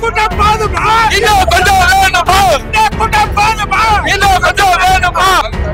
கூட்டம் போதுமா இன்னும் கொஞ்சம் வேணுமா இந்த கூட்டம் போதுமா இன்னும் கொஞ்சம் வேணுமா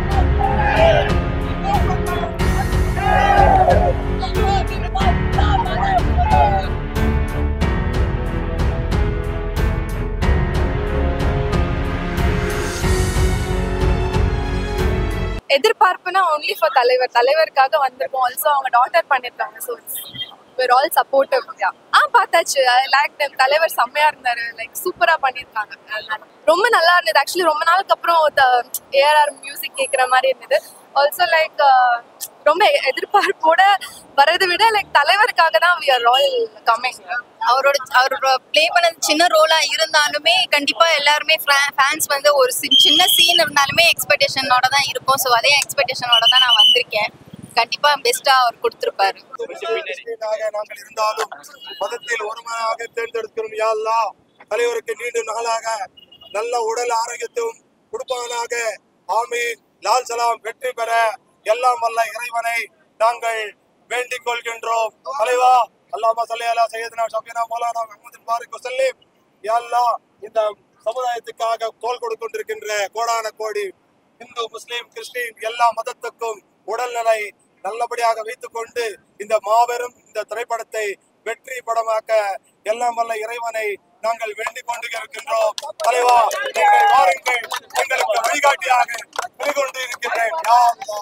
எதிர்பார்ப்புனா ஒன்லி ஃபார் தலைவர் தலைவருக்காக வந்திருக்கோம் ஆல்சோ அவங்க டாட்டர் பண்ணிருக்காங்க ஸோ we're ஆல் சப்போர்ட்டிவ் ஆ பார்த்தாச்சு லைக் டைம் தலைவர் செம்மையா இருந்தாரு லைக் சூப்பரா பண்ணியிருக்காங்க அதனால ரொம்ப நல்லா இருந்தது ஆக்சுவலி ரொம்ப நாளுக்கு அப்புறம் ஏஆர்ஆர் மியூசிக் கேட்குற மாதிரி இருந்தது ஆல்சோ லைக் ரொம்ப எதிர்பார்ப்போட வரதை விட லைக் தலைவருக்காக தான் வி ஆர் ஆல் கம்மிங் அவரோட அவரோட ப்ளே பண்ணது சின்ன ரோலா இருந்தாலுமே கண்டிப்பா எல்லாருமே ஃபேன்ஸ் வந்து ஒரு சி- சின்ன சீன் இருந்தாலுமே எக்ஸ்பெக்டேஷனோட தான் இருக்கும் ஸோ அதே எக்ஸ்பெக்டேஷனோட தான் நான் வந்திருக்கேன் கண்டிப்பா பெஸ்டா அவர் கொடுத்துருப்பாரு முஸ்லிம்களாக நாங்கள் இருந்தாலும் மதத்தில் ஒருவராக தேர்ந்தெடுக்கிறோம் யா அல்லாஹ் தலைவருக்கு நீண்ட நாளாக நல்ல உடல் ஆரோக்கியத்தையும் கொடுப்பவனாக ஆமீன் லால் சலாம் வெற்றி பெற எல்லாம் வல்ல இறைவனை நாங்கள் வேண்டிக் கொள்கின்றோம் தலைவா அல்லாமா சல்லி அலா சையதுனா ஷபினா மௌலானா முஹம்மது பாரிக் வஸல்லிம் யா அல்லாஹ் இந்த சமுதாயத்துக்காக தோல் கொடுக்கொண்டிருக்கின்ற கோடான கோடி இந்து முஸ்லிம் கிறிஸ்டின் எல்லா மதத்துக்கும் உடல்நிலை நல்லபடியாக வைத்துக் கொண்டு இந்த மாபெரும் இந்த திரைப்படத்தை வெற்றி படமாக்க எல்லாம் வல்ல இறைவனை நாங்கள் வேண்டிக் கொண்டு இருக்கின்றோம் தலைவா நீங்கள் வாருங்கள் எங்களுக்கு வழிகாட்டியாக வெளிக்கொண்டு இருக்கின்றேன் யா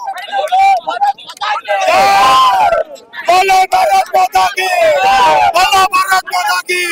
அல்லாஹ். போலோ பாரத் மாதா கி போலோ பாரத் மாதா கி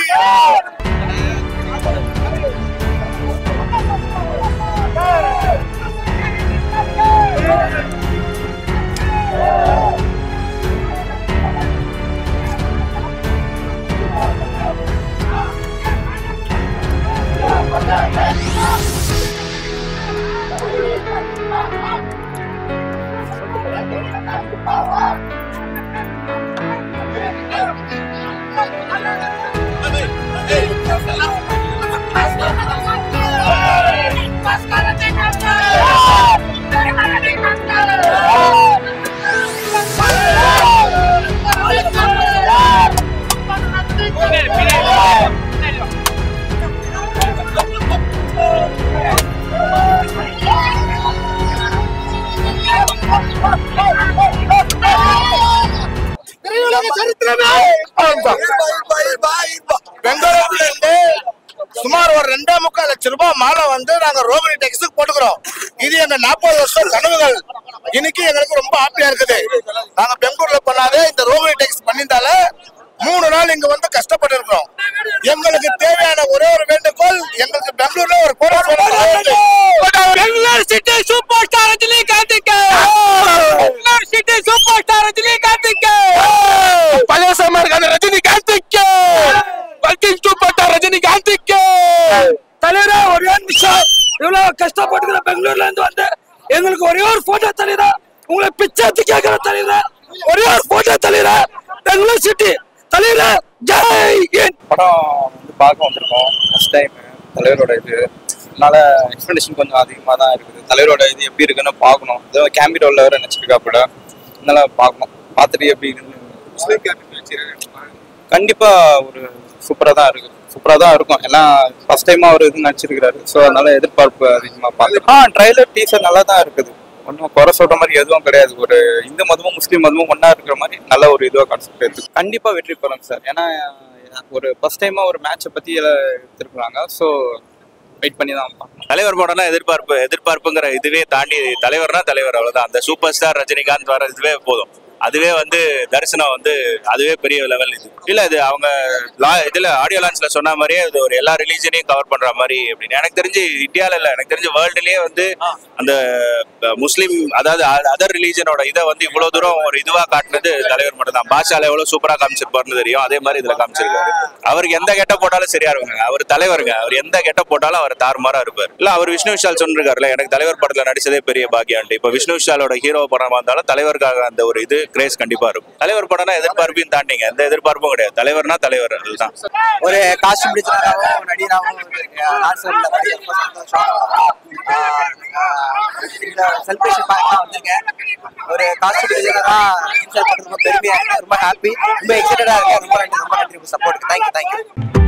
பெங்களூர்ல இருந்து சுமார் ஒரு ரெண்டே முக்கால் லட்சம் ரூபாய் மாலை வந்து நாங்க ரோகிணி டெக்ஸுக்கு போட்டுக்கிறோம் இது எங்க நாற்பது வருஷம் கனவுகள் இன்னைக்கு எங்களுக்கு ரொம்ப ஹாப்பியா இருக்குது நாங்க பெங்களூர்ல பண்ணாதே இந்த ரோகிணி டெக்ஸ் பண்ணியிருந்தால மூணு நாள் இங்க வந்து கஷ்டப்பட்டு இருக்கிறோம் எங்களுக்கு தேவையான ஒரே ஒரு வேண்டுகோள் எங்களுக்கு பெங்களூர்ல ஒரு கோடை பெங்களூர் சிட்டி சூப்பர் ஸ்டார் ரஜினிகாந்துக்கு பெங்களூர் சிட்டி சூப்பர் ஸ்டார் ரஜினிகாந்துக்கு பழைய சமர் இருக்கான ரஜினிகாந்துக்கு வர்க்கிங் சூப்பர் ஸ்டார் ரஜினிகாந்துக்கு தலைவரா ஒரே நிமிஷம் இவ்வளவு கஷ்டப்பட்டுக்கிற பெங்களூர்ல இருந்து வந்து எங்களுக்கு ஒரே ஒரு போட்டோ தலைவரா உங்களை பிச்சாத்து கேட்கிற தலைவரா ஒரே ஒரு போட்டோ தலைவரா பெங்களூர் சிட்டி தலைவரா ஜெய் ஹிந்த் படம் வந்து பார்க்க வந்திருக்கோம் ஃபர்ஸ்ட் டைம் தலைவரோட இது அதனால எக்ஸ்பெக்டேஷன் கொஞ்சம் அதிகமாக தான் இருக்குது தலைவரோட இது எப்படி இருக்குன்னு பார்க்கணும் ஏதோ கேமிரோவில் வேறு நினச்சிருக்காப்புல அதனால பார்க்கணும் பார்த்துட்டு எப்படி இருக்குன்னு கண்டிப்பாக ஒரு சூப்பராக தான் இருக்குது சூப்பராக தான் இருக்கும் எல்லாம் ஃபர்ஸ்ட் டைம் அவர் இது நடிச்சிருக்கிறாரு ஸோ அதனால எதிர்பார்ப்பு அதிகமாக பார்த்து ஆ ட்ரைலர் டீசர் நல்லா தான் இருக்குது ஒன்றும் குறை சொல்ற மாதிரி எதுவும் கிடையாது ஒரு இந்து மதமும் முஸ்லீம் மதமும் ஒன்றா இருக்கிற மாதிரி நல்ல ஒரு இதுவாக கான்செப்ட் இருக்கு கண்டிப்பாக வெற்றி பெறும் சார் ஏன்னா ஒரு ஃபர்ஸ்ட் டைமாக ஒரு மேட்சை பற்றி எடுத்துருக்குறாங்க ஸோ வெயிட் பண்ணி தான் பார்க்கணும் தலைவர் படம்னா எதிர்பார்ப்பு எதிர்பார்ப்புங்கிற இதுவே தாண்டி தலைவர்னா தலைவர் அவ்வளவுதான் அந்த சூப்பர் ஸ்டார் ரஜினிகாந்த் வர இதுவே போதும் அதுவே வந்து தரிசனம் வந்து அதுவே பெரிய லெவல் இது இல்ல இது அவங்க லா- இதுல ஆடியோ லான்ச்ல சொன்ன மாதிரியே இது ஒரு எல்லா ரிலீஜனையும் கவர் பண்ற மாதிரி அப்படின்னு எனக்கு தெரிஞ்சு இந்தியால இல்ல எனக்கு தெரிஞ்சு வேர்ல்டுலயே வந்து அந்த அஹ், முஸ்லிம் அதாவது அதர் ரிலீஜனோட இதை வந்து இவ்வளவு தூரம் ஒரு இதுவா காட்டினது தலைவர் மட்டும் தான் பாஷால எவ்வளவு சூப்பரா காமிச்சிருப்பாருன்னு தெரியும் அதே மாதிரி இதுல காமிச்சிருக்காரு அவருக்கு எந்த கெட்ட போட்டாலும் சரியா இருக்குங்க அவர் தலைவருங்க அவர் எந்த கெட்ட போட்டாலும் அவர் தாறுமாறா இருப்பார் இல்ல அவர் விஷ்ணு விஷால் சொன்னிருக்காருல எனக்கு தலைவர் படத்துல நடிச்சதே பெரிய பாக்கியாண்டு இப்ப விஷ்ணு விஷாலோட ஹீரோ படமா இருந்தாலும் தலைவருக்காக அந்த ஒரு இது கிரேஸ் கண்டிப்பா இருக்கும் தலைவர் படம்னா எதிர்பார்ப்பையும் தாண்டிங்க எந்த எதிர்பார்ப்பும் கிடையாது தலைவர்னா தலைவர் அதுதான் ஒரு காஸ்டியூம் டிசைனராகவும் நடிகராகவும் ஆன்சர்ல வந்து ரொம்ப சந்தோஷம் ஆஹ் இந்த செலிப்ரேஷன் பார்க்க வந்திருக்கேன் ஒரு காஸ்டியூம் டிசைனரா இன்சர்ட் பண்றது ரொம்ப பெருமையா இருக்கு ரொம்ப ஹாப்பி ரொம்ப எக்ஸைட்டடா இருக்கேன் ரொம்ப நன்றி ரொம்ப நன்றி சப்போர்ட் தேங்க்யூ தேங்க்யூ